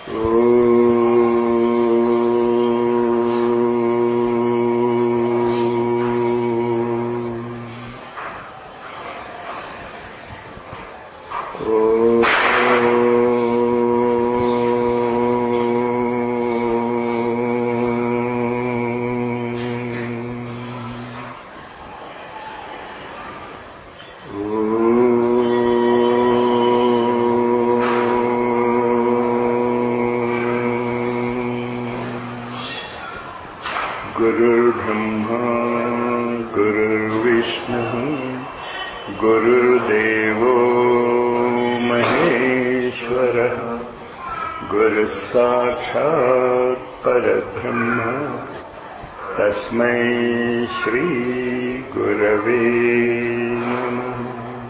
गुरुर्ब्रह्मा गुरुर्विष्णुः गुरुर्देवो महेश्वरः गुरुः साक्षात् परब्रह्म तस्मै श्रीगुरवे नमः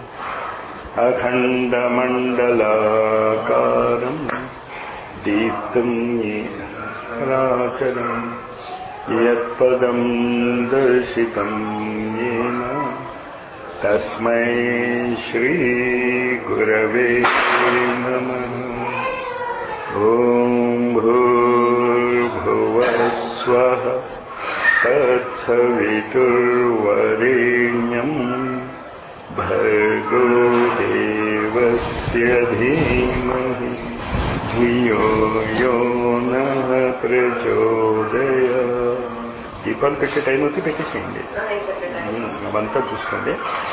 अखण्डमण्डलाकारम् दीप्तम् राचरम् यत्पदम् दर्शितम् येन तस्मै श्रीगुरवे नमः ॐ भूर्भुवः स्वः तत्सवितुर्वरेण्यम् भर्गो देवस्य धीमहि ధియో యో నః ప్రచోదయ దీపాలు పెట్టే టైం వచ్చి పెట్టేసేయండి అవంతా చూసుకోండి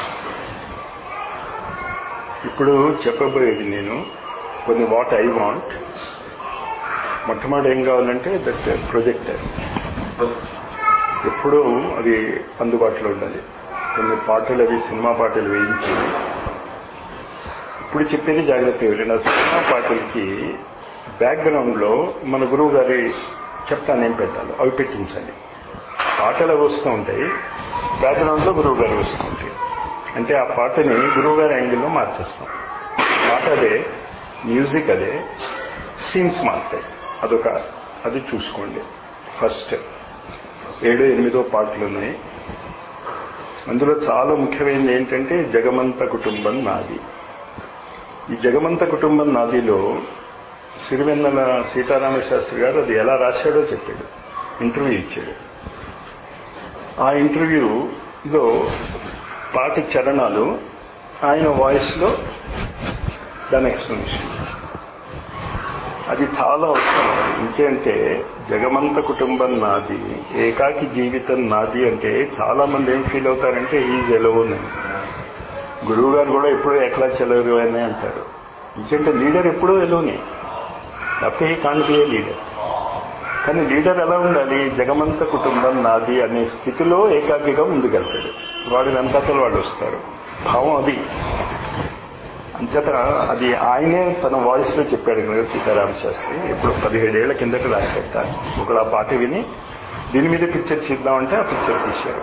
ఇప్పుడు చెప్పబోయేది నేను కొన్ని వాట్ ఐ వాంట్ మొట్టమొదటి ఏం కావాలంటే దట్ ప్రొజెక్టర్ ఎప్పుడూ అది అందుబాటులో ఉండాలి కొన్ని పాటలు అవి సినిమా పాటలు వేయించి ఇప్పుడు చెప్పేది జాగ్రత్త ఎవరైనా సినిమా పాటలకి బ్యాక్గ్రౌండ్ లో మన గురువు గారి చెప్తానేం పెట్టాలి అవి పెట్టించాలి పాటలు అవి వస్తూ ఉంటాయి బ్యాక్గ్రౌండ్ లో గురువు గారు వస్తూ ఉంటాయి అంటే ఆ పాటని గురువు గారి యాంగిల్లో మార్చేస్తాం పాట అదే మ్యూజిక్ అదే సీన్స్ మారుతాయి అదొక అది చూసుకోండి ఫస్ట్ ఏడు ఎనిమిదో పాటలు ఉన్నాయి అందులో చాలా ముఖ్యమైనది ఏంటంటే జగమంత కుటుంబం నాది ఈ జగమంత కుటుంబం నాదిలో సిరివెన్నెల సీతారామ శాస్త్రి గారు అది ఎలా రాశాడో చెప్పాడు ఇంటర్వ్యూ ఇచ్చాడు ఆ ఇంటర్వ్యూలో పాటి చరణాలు ఆయన వాయిస్లో దాని ఎక్స్ప్లెనేషన్ అది చాలా అవసరం ఇంకేంటే జగమంత కుటుంబం నాది ఏకాకి జీవితం నాది అంటే చాలా మంది ఏం ఫీల్ అవుతారంటే ఈజ్ ఎలోన్ గురువు గారు కూడా ఎప్పుడూ ఎట్లా చెలరు అని అంటారు ఇంకంటే లీడర్ ఎప్పుడూ ఎలోనే తప్పే కాంట్ బి ఏ లీడర్ కానీ లీడర్ ఎలా ఉండాలి జగమంత కుటుంబం నాది అనే స్థితిలో ఏకాకిగా ముందుకెళ్తాడు వాడి వెనకాతలు వాళ్ళు వస్తారు భావం అది అంచేత అది ఆయనే తన వాయిస్ లో చెప్పాడు కదా సీతారామ శాస్త్రి ఇప్పుడు పదిహేడేళ్ల కిందట రాసేట ఒకడు ఆ పాట విని దీని మీద పిక్చర్ చేద్దామంటే ఆ పిక్చర్ తీశారు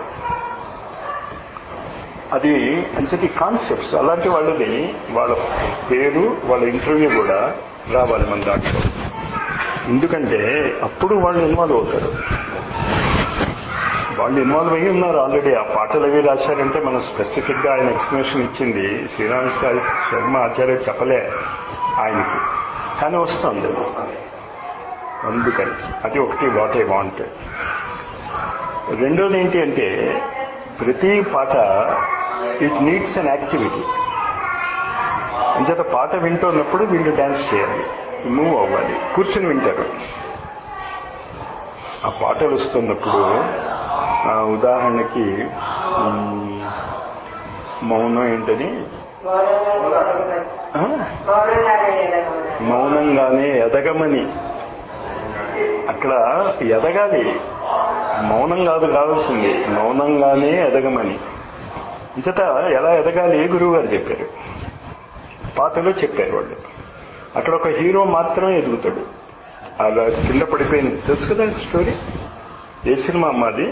అది అంచేది కాన్సెప్ట్స్ అలాంటి వాళ్ళది వాళ్ళ పేరు వాళ్ళ ఇంటర్వ్యూ కూడా రావాలి మన దాంట్లో ఎందుకంటే అప్పుడు వాళ్ళు ఇన్వాల్వ్ అవుతారు వాళ్ళు ఇన్వాల్వ్ అయ్యి ఉన్నారు ఆల్రెడీ ఆ పాటలు అవి రాశారంటే మనం స్పెసిఫిక్ గా ఆయన ఎక్స్ప్లెనేషన్ ఇచ్చింది శ్రీరామ్ శర్మ ఆచార్య చెప్పలే ఆయనకి కానీ వస్తుంది అందుకని అది ఒకటి వాట్ ఐ వాంట్ రెండోది ఏంటి అంటే ప్రతి పాట ఇట్ నీడ్స్ అన్ యాక్టివిటీ అంచేత పాట వింటున్నప్పుడు వీళ్ళు డాన్స్ చేయాలి మూవ్ అవ్వాలి కూర్చుని వింటారు ఆ పాటలు వస్తున్నప్పుడు ఉదాహరణకి మౌనం ఏంటని మౌనంగానే ఎదగమని అక్కడ ఎదగాలి మౌనం కాదు కావాల్సింది మౌనంగానే ఎదగమని ఇంతట ఎలా ఎదగాలి గురువు గారు చెప్పారు పాటలో చెప్పారు వాళ్ళు అక్కడ ఒక హీరో మాత్రమే ఎదుగుతాడు అలా కింద పడిపోయింది తెలుసు కదా స్టోరీ ఏ సినిమా అమ్మాది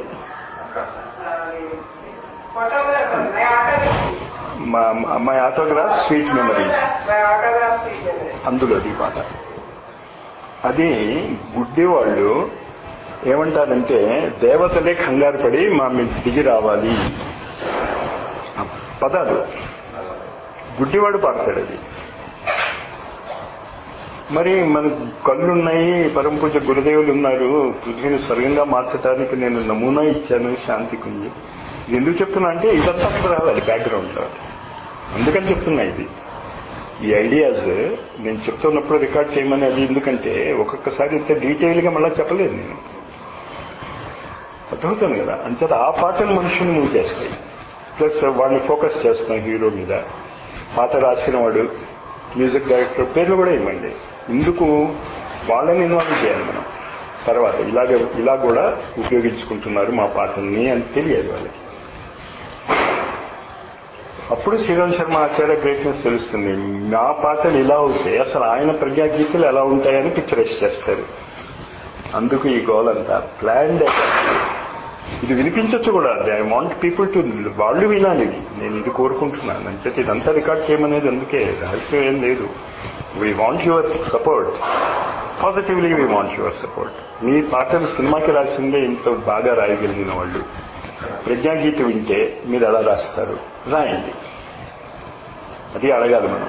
మై ఆటోగ్రాఫ్ స్వీట్ మెమరీ అందులో అది పాట అది గుడ్డి వాళ్ళు ఏమంటారంటే దేవతలే కంగారు పడి మా మీరు దిగి రావాలి పదాలు గుడ్డివాడు పాడతాడు అది మరి మన కళ్ళున్నాయి పరమ పూజ గురుదేవులు ఉన్నారు పృథ్వీని స్వర్గంగా మార్చడానికి నేను నమూనా ఇచ్చాను శాంతికి ఇది ఎందుకు చెప్తున్నా అంటే ఇదంతా అక్కడ రావాలి బ్యాక్గ్రౌండ్ లో అందుకని చెప్తున్నా ఇది ఈ ఐడియాస్ నేను చెప్తున్నప్పుడు రికార్డ్ చేయమని అది ఎందుకంటే ఒక్కొక్కసారి ఇంత డీటెయిల్ గా మళ్ళీ చెప్పలేదు నేను అర్థమవుతాను కదా అంచేత ఆ పాటలు మనుషుని మూవ్ చేస్తాయి ప్లస్ వాడిని ఫోకస్ చేస్తాం హీరో మీద పాట రాసిన వాడు మ్యూజిక్ డైరెక్టర్ పేర్లు కూడా ఇవ్వండి ఎందుకు వాళ్ళని ఇన్వాల్వ్ చేయాలి మనం తర్వాత ఇలాగే ఇలా కూడా ఉపయోగించుకుంటున్నారు మా పాటల్ని అని తెలియదు వాళ్ళకి అప్పుడు శ్రీరామ్ శర్మ ఆచార్య గ్రేట్నెస్ తెలుస్తుంది మా పాటలు ఇలా అవుతాయి అసలు ఆయన ప్రజ్ఞాగీతలు ఎలా ఉంటాయని పిక్చరైజ్ చేస్తారు అందుకు ఈ గోల్ అంతా ప్లాన్డ్ ఇది వినిపించవచ్చు కూడా ఐ వాంట్ పీపుల్ టు వాళ్ళు వినాలి ఇది నేను ఇది కోరుకుంటున్నాను అంటే ఇదంతా రికార్డ్ చేయమనేది అందుకే రహస్యం ఏం లేదు we want your support positively we want your support మీ పాటలు సినిమాకి రాసిందే ఇంత బాగా రాయగలిగిన వాళ్ళు ప్రజ్ఞాగీత వింటే మీరు ఎలా రాస్తారు రాయండి అది అడగాలి మనం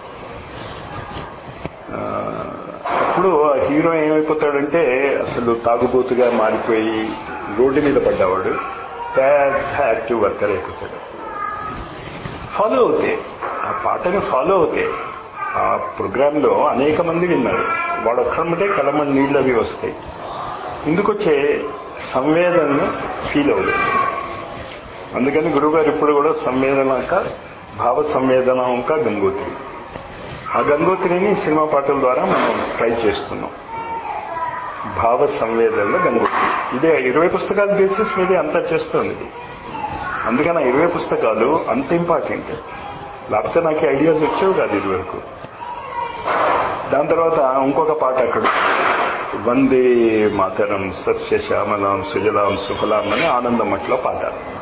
అప్పుడు ఆ హీరో ఏమైపోతాడంటే అసలు తాగుబోతుగా మారిపోయి రోడ్డు మీద పడ్డవాడు పెద్ద యాక్టివ్ వర్కర్ అయిపోతాడు ఫాలో అవుతే ఆ పాటని ఫాలో అవుతే ఆ ప్రోగ్రామ్ లో అనేక మంది విన్నారు వాడు ఒక్కడమంటే కలమని నీళ్ళు అవి వస్తాయి ఇందుకొచ్చే సంవేదనను ఫీల్ అవ్వదు అందుకని గురువుగారు ఇప్పుడు కూడా సంవేదనక భావ సంవేదనంక గంగోత్రి ఆ గంగోత్రిని సినిమా పాటల ద్వారా మనం ట్రై చేస్తున్నాం భావ సంవేదనలో గంగోత్రి ఇదే ఇరవై పుస్తకాల బేసిస్ మీదే అంతా చేస్తుంది ఇది అందుకని ఆ ఇరవై పుస్తకాలు అంత ఇంపార్టెంట్ లేకపోతే నాకు ఐడియాస్ వచ్చేవి కాదు ఇది వరకు దాని తర్వాత ఇంకొక పాట అక్కడ వందే మాతరం సస్య శ్యామలాం సుజలాం సుఫలాం అని ఆనందం మట్లో పాట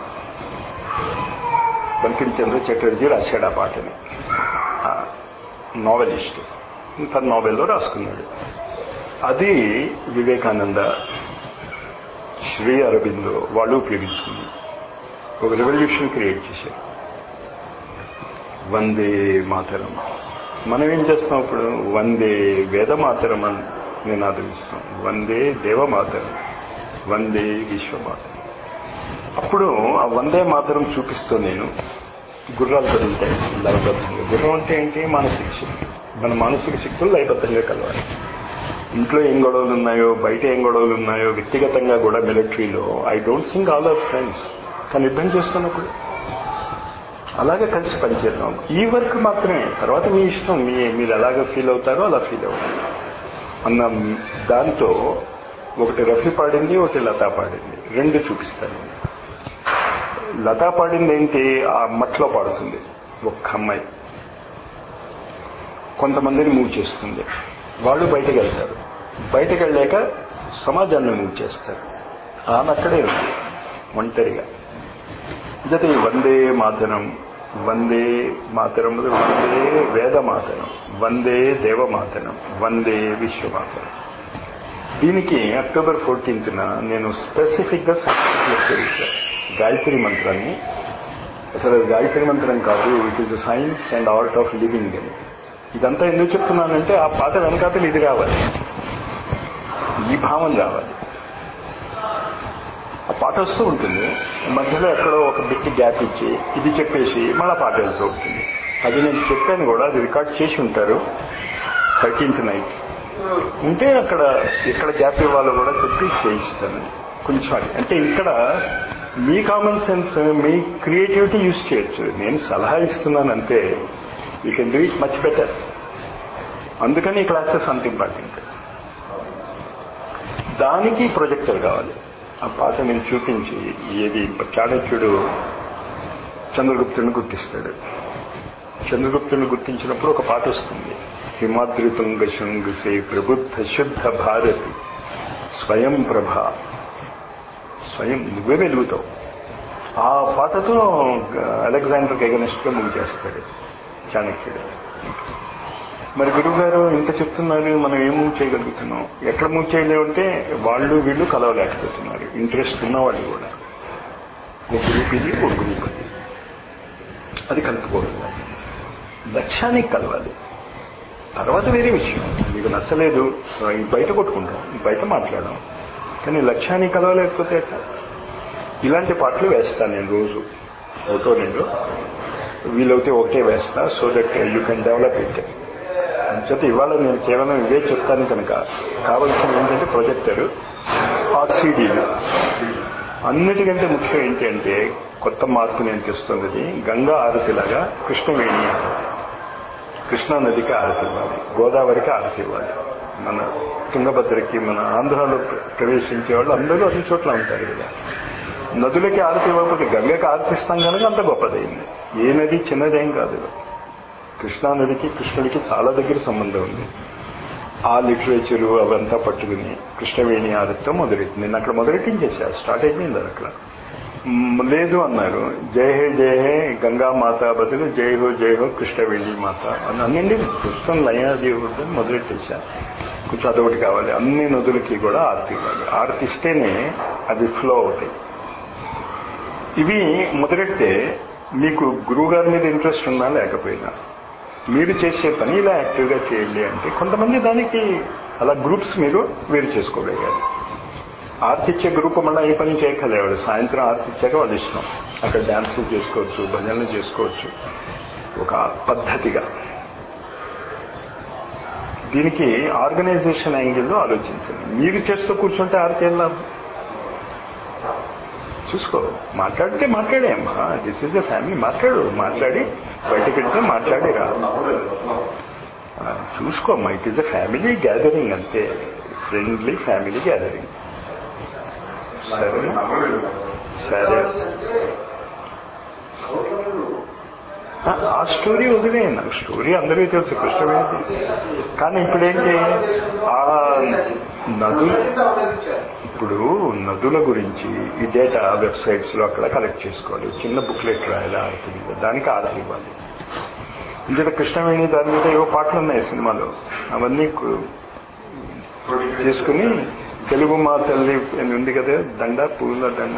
బంకించంద్ర చటర్జీ రాశాడు ఆ పాటని నావెలిస్ట్ తన నావెల్లో రాసుకున్నాడు అది వివేకానంద శ్రీ అరబిందో వాళ్ళు ఉపయోగించుకున్నారు ఒక రెవల్యూషన్ క్రియేట్ చేశారు వందే మాతరం మనం ఏం చేస్తాం ఇప్పుడు వందే వేదమాతరం అని నినాదమిస్తాం వందే దేవమాతరం వందే విశ్వమాతరం అప్పుడు ఆ వందే మాతరం చూపిస్తూ నేను గుర్రాలు కదులుతాయి లయబద్ధంగా గుర్రం అంటే ఏంటి మానసిక శక్తి మన మానసిక శక్తులు లయబద్ధంగా కలవాలి ఇంట్లో ఏం గొడవలు ఉన్నాయో బయట ఏం గొడవలు ఉన్నాయో వ్యక్తిగతంగా కూడా మిలిటరీలో I don't think all our friends కానీ యుద్ధం చేస్తున్నప్పుడు అలాగే కలిసి పనిచేద్దాం ఈ వర్క్ మాత్రమే తర్వాత మీ ఇష్టం మీ మీరు ఎలాగ ఫీల్ అవుతారో అలా ఫీల్ అవుతారు అన్న దాంతో ఒకటి రఫీ పాడింది ఒకటి లతా పాడింది రెండు చూపిస్తాను లతా పాడింది ఏంటి ఆ మట్లో పాడుతుంది ఒక్క అమ్మాయి కొంతమందిని మూవ్ చేస్తుంది వాళ్ళు బయటకు వెళ్తారు బయటకు వెళ్ళాక సమాజాన్ని మూవ్ చేస్తారు ఆమె అక్కడే ఉంది ఒంటరిగా జత ఈ వందే మాతరం వందే మాతరం వందే వేద మాతరం వందే దేవ మాతరం వందే విశ్వమాతరం దీనికి అక్టోబర్ ఫోర్టీన్త్న నేను స్పెసిఫిక్ గా లెక్చర్ ఇచ్చాను గాయత్రి మంత్రాన్ని అసలు అది గాయత్రి మంత్రం కాదు it is science and art of living అని ఇదంతా ఎందుకు చెప్తున్నానంటే ఆ పాట వెనకాతలు ఇది రావాలి ఈ భావం రావాలి ఆ పాట వస్తూ ఉంటుంది మధ్యలో ఎక్కడో ఒక బిట్ గ్యాప్ ఇచ్చి ఇది చెప్పేసి మళ్ళా పాట వెళ్తూ ఉంటుంది అది నేను చెప్పాను కూడా అది రికార్డ్ చేసి ఉంటారు థర్టీన్త్ నైట్ ఉంటే అక్కడ ఎక్కడ గ్యాప్ ఇవ్వాలో కూడా చెప్పి చేయిస్తాను కొంచెం అది అంటే ఇక్కడ మీ కామన్ సెన్స్ మీ క్రియేటివిటీ యూజ్ చేయొచ్చు నేను సలహా ఇస్తున్నాను అంతే you can do it much better అందుకని ఈ క్లాసెస్ అంత ఇంపార్టెంట్ దానికి ప్రొజెక్టర్ కావాలి ఆ పాట నేను చూపించి ఏది చాణక్యుడు చంద్రగుప్తుని గుర్తిస్తాడు చంద్రగుప్తుని గుర్తించినప్పుడు ఒక పాట వస్తుంది హిమాద్రితుంగ శృంగసే ప్రబుద్ధ శుద్ధ భారతి స్వయం ప్రభ స్వయం నువ్వే వెలుగుతావు ఆ పాటతో అలెగ్జాండర్కి ఎగనెస్ట్ గా మూవ్ చేస్తాడు చాణక్యుడు మరి గురువు గారు ఇంత చెప్తున్నారు మనం ఏం మూవ్ చేయగలుగుతున్నాం ఎక్కడ మూవ్ చేయలేమంటే వాళ్ళు వీళ్ళు కలవలేకపోతున్నారు ఇంట్రెస్ట్ ఉన్న వాళ్ళు కూడా ఒక గ్రూప్ ఇది ఒక గ్రూప్ అది అది కలుపుకోవాలి లక్ష్యానికి కలవాలి తర్వాత వేరే విషయం మీకు నచ్చలేదు ఈ బయట కొట్టుకుంటాం ఈ బయట మాట్లాడడం కానీ లక్ష్యాన్ని కలవలేకపోతే ఎట్లా? ఇలాంటి పాటలు వేస్తాను నేను రోజు ఒకటో రెండు వీలైతే ఒకటే వేస్తా so that you can develop it అంచేత ఇవాళ నేను కేవలం ఇవే చెప్తాను కనుక కావాల్సింది ఏంటంటే ప్రొజెక్టర్ ఆ సీడీలు అన్నిటికంటే ముఖ్యం ఏంటంటే కొత్త మార్పు నేను తెస్తున్నది గంగా ఆరతిలాగా కృష్ణవేణి కృష్ణా నదికి ఆరతి ఇవ్వాలి గోదావరికి ఆరతి ఇవ్వాలి మన తుంగభద్రకి మన ఆంధ్రాలో ప్రవేశించే వాళ్ళు అందరూ అన్ని చోట్ల ఉంటారు కదా నదులకి ఆరతి ఇవ్వకపోతే గంగకి ఆరతిస్తాం కనుక అంత గొప్పదైంది ఏ నది చిన్నదేం కాదు కృష్ణా నదికి కృష్ణుడికి చాలా దగ్గర సంబంధం ఉంది ఆ లిటరేచరు అవంతా పట్టుకుని కృష్ణవేణి ఆరతితో మొదలెట్టింది నేను అక్కడ మొదలెట్టించేసా స్టార్ట్ అయిపోయింది అది అక్కడ మ్, లేదు అన్నారు జయ హే జయ హే గంగా మాత బదులు జయ హో జయ హో కృష్ణవేణి మాత అని అన్నండి పుస్తకం లయాదేవుడు మొదలెట్టేసా కొంచెం అదొకటి కావాలి అన్ని నదులకి కూడా ఆరతి ఇవ్వాలి ఆరతి ఇస్తేనే అది ఫ్లో అవుతాయి ఇవి మొదలెడితే మీకు గురువు గారి మీద ఇంట్రెస్ట్ ఉన్నా లేకపోయినా మీరు చేసే పని ఇలా యాక్టివ్గా చేయండి అంటే కొంతమంది దానికి అలా గ్రూప్స్ మీరు వేరు చేసుకోగలిగారు ఆర్తిచ్చే గ్రూప్ మళ్ళీ ఏ పని చేయగలేవాడు సాయంత్రం ఆర్తిచ్చాక వాళ్ళు ఇష్టం అక్కడ డాన్సులు చేసుకోవచ్చు భజనలు చేసుకోవచ్చు ఒక పద్ధతిగా దీనికి ఆర్గనైజేషన్ యాంగిల్లో ఆలోచించండి మీరు చేస్తూ కూర్చుంటే ఆర్తి ఏం లాభం చూసుకో మాట్లాడితే మాట్లాడేమ్మా దిస్ ఈజ్ ఎ ఫ్యామిలీ మాట్లాడు మాట్లాడి బయటకు వెళ్తే మాట్లాడి రా ఆ, చూసుకోమ్మా it is a family gathering అంతే ఫ్రెండ్లీ ఫ్యామిలీ గ్యాదరింగ్ సరేనా సరే ఆ, ఆ స్టోరీ వదిలే నాకు స్టోరీ అందరికీ తెలుసు కృష్ణవేణి కానీ ఇప్పుడేంటి ఆ నదు ఇప్పుడు నదుల గురించి ఈ డేటా వెబ్సైట్స్ లో అక్కడ కలెక్ట్ చేసుకోవాలి చిన్న బుక్లెట్ రాయాలి ఆరతి మీద దానికి ఆరతి ఇవ్వాలి ఇందులో కృష్ణవేణి దాని మీద ఏవో పాటలు ఉన్నాయి సినిమాలో అవన్నీ కు- తీసుకుని తెలుగు మా తల్లి అని ఉంది కదా దండ పూల దండ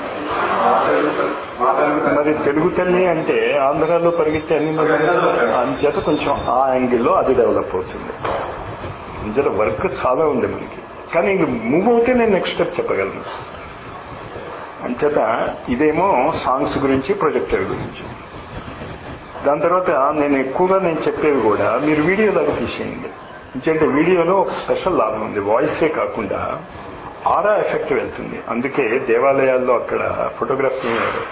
మరి తెలుగు తల్లి అంటే ఆంధ్రాలో పరిగెత్తే అన్ని నదులు అంచేత కొంచెం ఆ యాంగిల్లో అది డెవలప్ అవుతుంది ఇందులో వర్క్ చాలా ఉంది మనకి కానీ ఇంక మూవ్ అవుతే నేను నెక్స్ట్ స్టెప్ చెప్పగలను అంచేత ఇదేమో సాంగ్స్ గురించి ప్రొజెక్టర్ గురించి దాని తర్వాత నేను ఎక్కువగా నేను చెప్పేవి కూడా మీరు వీడియోలాగా తీసేయండి ఎందుకంటే వీడియోలో ఒక స్పెషల్ లాభం ఉంది వాయిసే కాకుండా ఆరా ఎఫెక్ట్ వెళ్తుంది అందుకే దేవాలయాల్లో అక్కడ ఫోటోగ్రఫీ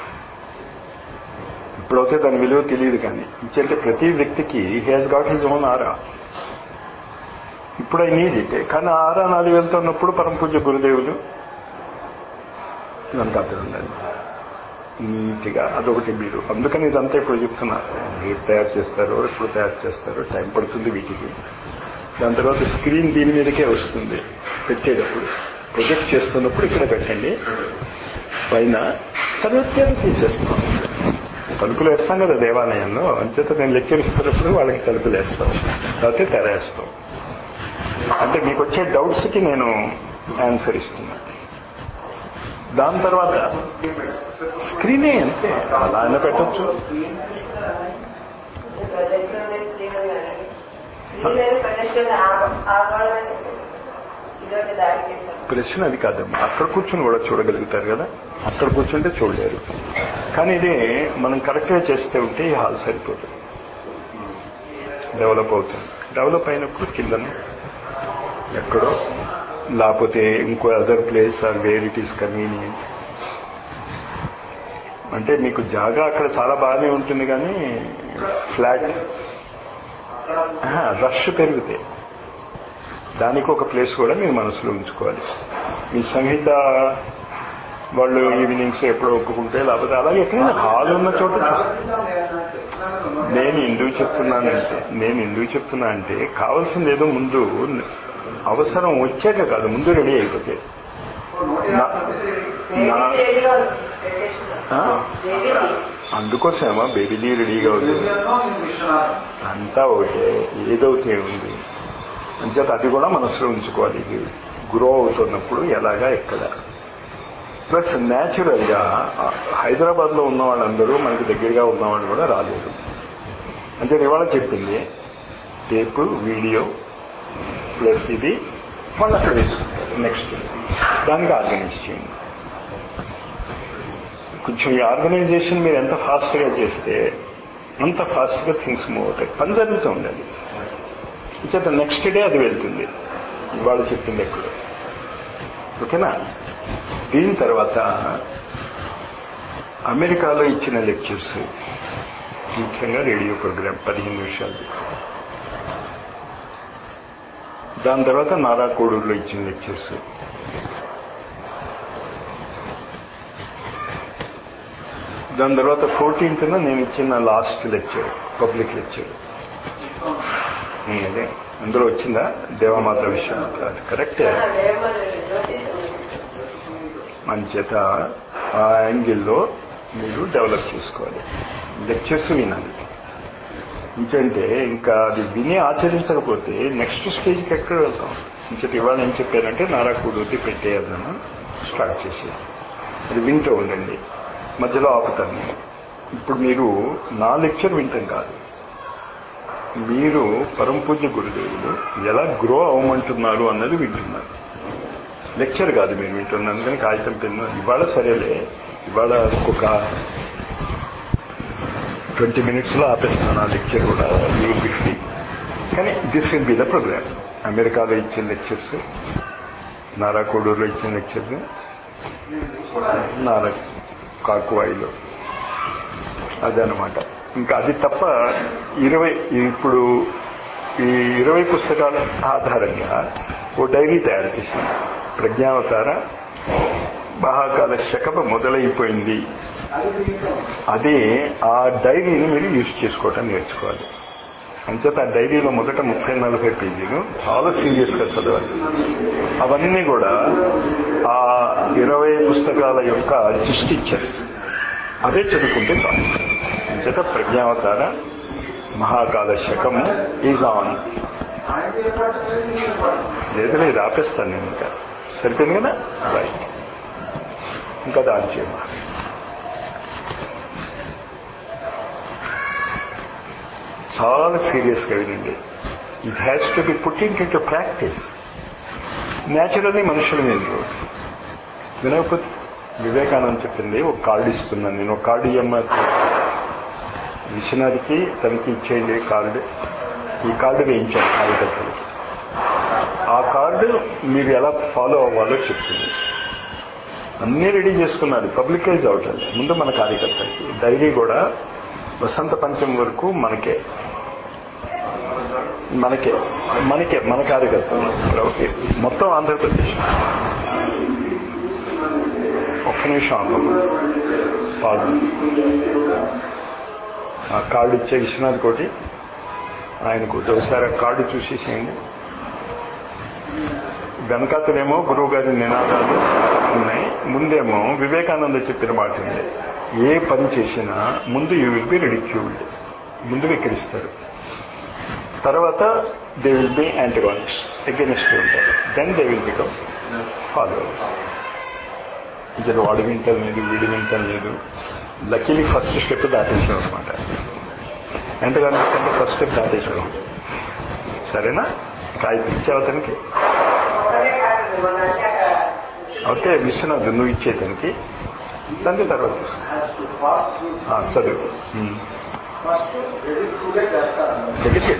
ఇప్పుడైతే దాని విలువ తెలియదు కానీ ఎందుకంటే ప్రతి వ్యక్తికి he got his own aura ఇప్పుడు ఐ నీడ్ ఇట్ కానీ ఆ ఆరా నాది వెళ్తున్నప్పుడు పరమ పూజ్య గురుదేవులు ఇదంతా అక్కడ ఉండాలి నీట్గా అదొకటి మీరు అందుకని ఇదంతా ఇప్పుడు చెప్తున్నా మీరు తయారు చేస్తారో ఎప్పుడు తయారు చేస్తారో టైం పడుతుంది వీటికి దాని తర్వాత స్క్రీన్ దీని మీదకే వస్తుంది పెట్టేటప్పుడు ప్రొజెక్ట్ చేస్తున్నప్పుడు ఇక్కడ పెట్టండి పైన తర్వాత తెర తీసేస్తాం తలుపులు వేస్తాం కదా దేవాలయంలో అంచేత నేను లెక్చరిస్తున్నప్పుడు వాళ్ళకి తలుపులు వేస్తాం లేకపోతే తెర వేస్తాం అంటే మీకు వచ్చే డౌట్స్ కి నేను ఆన్సర్ ఇస్తున్నా దాని తర్వాత స్క్రీనే అంతే అలా అయినా పెట్టచ్చు ప్రశ్న అది కాదమ్మా అక్కడ కూర్చొని కూడా చూడగలుగుతారు కదా అక్కడ కూర్చుంటే చూడలేరు కానీ ఇది మనం కరెక్ట్గా చేస్తే ఉంటే ఈ హాల్ సరిపోతుంది డెవలప్ అవుతుంది డెవలప్ అయినప్పుడు కిందన ఎక్కడో లేకపోతే ఇంకో other place or where it is convenient అంటే మీకు జాగా అక్కడ చాలా బాగానే ఉంటుంది కానీ ఫ్లాట్ రష్ పెరిగితే దానికి ఒక ప్లేస్ కూడా మీరు మనసులో ఉంచుకోవాలి మీ సంగీత వాళ్ళు ఈవినింగ్స్ ఎప్పుడో ఒప్పుకుంటే లేకపోతే అలాగే ఎక్కడైనా హాల్ ఉన్న చోట నేను ఎందుకు చెప్తున్నానంటే నేను ఎందుకు చెప్తున్నా అంటే కావాల్సింది ఏదో ముందు అవసరం వచ్చాక కాదు ముందు రెడీ అయిపోతే నా- నా- ఆ? అందుకోసమా బేబీలీ రెడీగా ఉంది అంతా ఒకటే ఏదవుతే ఉంది అంచేత అది కూడా మనసులో ఉంచుకోవాలి ఇది గ్రో అవుతున్నప్పుడు ఎలాగా ఎక్కడ ప్లస్ న్యాచురల్ గా హైదరాబాద్ లో ఉన్న వాళ్ళందరూ మనకి దగ్గరగా ఉన్న వాళ్ళు కూడా రాలేదు అంటే ఇవాళ చెప్పింది టేపు వీడియో ప్లస్ ఇది మళ్ళీ అక్కడ వేసుకుంటారు నెక్స్ట్ దానికి ఆర్గనైజ్ చేయండి కొంచెం ఈ ఆర్గనైజేషన్ మీరు ఎంత ఫాస్ట్గా చేస్తే అంత ఫాస్ట్గా థింగ్స్ మూవ్ అవుతాయి పని జరుగుతూ ఉండాలి చేత నెక్స్ట్ డే అది వెళ్తుంది ఇవాళ చెప్పింది ఎక్కడ ఓకేనా దీని తర్వాత అమెరికాలో ఇచ్చిన లెక్చర్స్ ముఖ్యంగా రేడియో ప్రోగ్రామ్ పదిహేను నిమిషాలు దాని తర్వాత నారా కోడూరులో ఇచ్చిన లెక్చర్స్ దాని తర్వాత ఫోర్టీన్త్ నేను ఇచ్చిన లాస్ట్ లెక్చర్ పబ్లిక్ లెక్చర్ అదే అందులో వచ్చిందా దేవమాత విషయం కరెక్టే చేత ఆ యాంగిల్లో మీరు డెవలప్ చేసుకోవాలి లెక్చర్స్ వినాలి ఇంకంటే ఇంకా అది విని ఆచరించకపోతే నెక్స్ట్ స్టేజ్కి ఎక్కడ వెళ్తాం ఇంకటి ఇవాళ ఏం చెప్పారంటే నారా కూడూతి పెట్టేయాలను స్టార్ట్ చేసి అది వింటూ ఉండండి మధ్యలో ఆపుతాను నేను ఇప్పుడు మీరు నా లెక్చర్ వింటాం కాదు మీరు పరమ పూజ్య గురుదేవులు ఎలా గ్రో అవ్వమంటున్నారు అన్నది వింటున్నారు లెక్చర్ కాదు మీరు వింటున్నారు అందుకని కాగితం పెన్ను ఇవాళ సరేలే ఇవాళ ఒక ట్వంటీ మినిట్స్లో ఆపేస్తున్నాను ఆ లెక్చర్ కూడా యూ బి ఫ్రీ కానీ this will be the program అమెరికాలో ఇచ్చిన లెక్చర్స్ నారా కోడూరులో ఇచ్చిన లెక్చర్స్ నారా కాకువాయిలో అదనమాట ఇంకా అది తప్ప ఇరవై ఇప్పుడు ఈ ఇరవై పుస్తకాల ఆధారంగా ఓ డైరీ తయారు చేసింది ప్రజ్ఞావతార మహాకాల శకమ మొదలైపోయింది అదే ఆ డైరీని మీరు యూజ్ చేసుకోవటం నేర్చుకోవాలి అంచేత ఆ డైరీలో మొదట ముప్పై నలభై పేజీలు చాలా సీరియస్గా చదవాలి అవన్నీ కూడా ఆ ఇరవై పుస్తకాల యొక్క జిస్ట్ ఇచ్చారు అదే చదువుకుంటే చాలు అంచేత ప్రజ్ఞావతార మహాకాల శకము ఈజ్ ఆన్ లేదు లేదు ఆపేస్తాను నేను ఇంకా సరిపోయింది కదా రైట్ ఇంకా దాని చేయమా చాలా సీరియస్గా వినండి it has to be put into practice naturally మనుషులు మీరు వినకపోతే వివేకానంద చెప్పింది ఒక కార్డు ఇస్తున్నాను నేను ఒక కార్డు ఇవ్వమ్మా విశ్వనాథ్కి తనకి ఇచ్చేయండి కార్డు ఈ కార్డు వేయించాను కార్యకర్తలకి ఆ కార్డు మీరు ఎలా ఫాలో అవ్వాలో చెప్తుంది అన్నీ రెడీ చేసుకున్నారు పబ్లికైజ్ అవటం ముందు మన కార్యకర్తలకి డైరీ కూడా వసంత పంచం వరకు మనకే మనకే మనకే మన కార్యకర్తలు ఓకే మొత్తం ఆంధ్రప్రదేశ్ ఒక్క నిమిషం ఆపమ్మ పాదు ఆ కార్డు ఇచ్చే విశ్వనాథ్ కోటి ఆయనకు ఒకసారి ఆ కార్డు చూసేసేయండి వెనకాతలేమో గురువు గారి నినాదాలు ఉన్నాయి ముందేమో వివేకానంద చెప్పిన మాట ఉంది ఏ పని చేసినా ముందు యూ విల్ బి రెడిక్యూల్డ్ ముందు వికరిస్తారు తర్వాత they will be antagonists against ఉంటారు then they will become followers ఇద్దరు వాడు వింటం లేదు వీడి వింటం లేదు లక్కీలీ ఫస్ట్ స్టెప్ దాటేసాం అనమాట ఎంతగానో ఫస్ట్ స్టెప్ దాటేసాం సరేనా కాయ ఇచ్చే అతనికి ఓకే విశ్వనాథ్ నువ్వు ఇచ్చేతనికి దాని తర్వాత ఆ, చదువు ఉమ్. ఫస్ట్ రెడీ చేస్తారు దగ్గరికి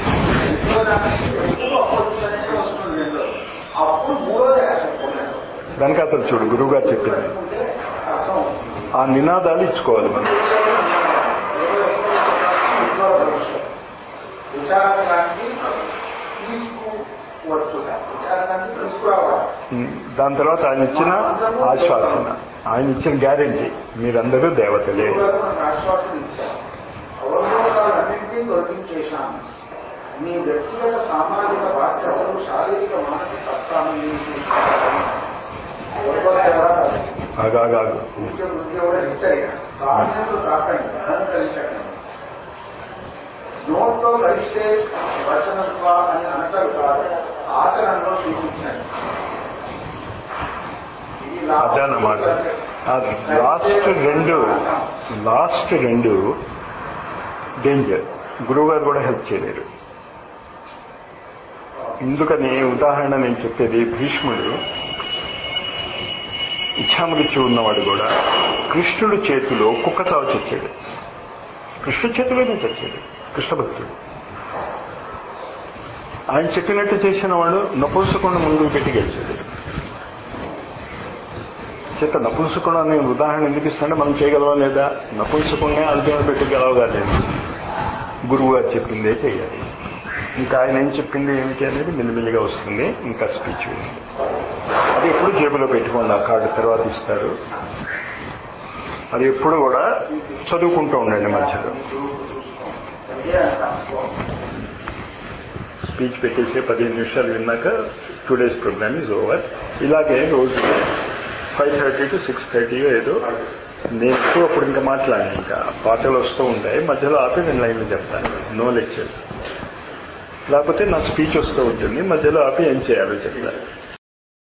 అప్పుడు మూడోది యాక్సెప్ట్ దానికి అతను చూడు గురువు గారు చెప్పింది ఆ నినాదాలు ఇచ్చుకోవాలి మనం విచారానికి తీసుకువచ్చు విచారానికి తీసుకురావాలి ఉమ్, దాని తర్వాత ఆయన ఇచ్చిన ఆశ్వాసన ఆయన ఇచ్చిన గ్యారెంటీ మీరందరూ దేవతలే ఆశ్వాసం ఇచ్చారు అవరోధాలన్నింటినీ తొలగించేశాను మీ వ్యక్తిగత సామాజిక బాధ్యతలు శారీరక మానసిక కష్టాలను ఆగాగాగు ఉద్యోగ హెచ్చరిక బాధ్యతలు రాకండి అహంకరించకండి నోట్లో కలిస్తే వచనత్వ అని అనటం కాదు ఆచరణలో చూపించండి ఇది అదన్నమాట అది లాస్ట్ రెండు లాస్ట్ రెండు డేంజర్ గురువు గారు కూడా హెల్ప్ చేయలేరు ఎందుకని ఉదాహరణ నేను చెప్పేది భీష్ముడు ఇచ్ఛామృత్యు ఉన్నవాడు కూడా కృష్ణుడి చేతిలో కుక్క చావు చచ్చాడు కృష్ణుడి చేతిలోనే చచ్చాడు కృష్ణ భక్తుడు ఆయన చెప్పినట్టు చేసిన వాడు నపుంసకుండా ముందుకు పెట్టి గెలిచాడు చేత నపుంసకుండా అనే ఉదాహరణ ఎందుకు ఇస్తానంటే మనం చేయగలవా లేదా నపుంసకుండా అర్జున పెట్టి గెలవగా లేదు గురువు గారు చెప్పిందే చేయాలి ఇంకా ఆయన ఏం చెప్పింది ఏమిటి అనేది మెల్లిమెల్లిగా వస్తుంది ఇంకా స్పీచ్ అది ఎప్పుడు జేబులో పెట్టుకోండి ఆ కార్డు తర్వాత ఇస్తారు అది ఎప్పుడు కూడా చదువుకుంటూ ఉండండి మధ్యలో స్పీచ్ పెట్టేసి పదిహేను నిమిషాలు విన్నాక two days programme is over ఇలాగే రోజు five thirty to six thirty ఏదో నేను ఎక్కువ అప్పుడు ఇంకా మాట్లాడాను ఇంకా పాటలు వస్తూ ఉంటాయి మధ్యలో ఆపి నేను లైన్లు చెప్తాను నో లెక్చర్స్ లేకపోతే నా స్పీచ్ వస్తూ ఉంటుంది మధ్యలో ఆపి ఏం చేయాలో చెప్తాను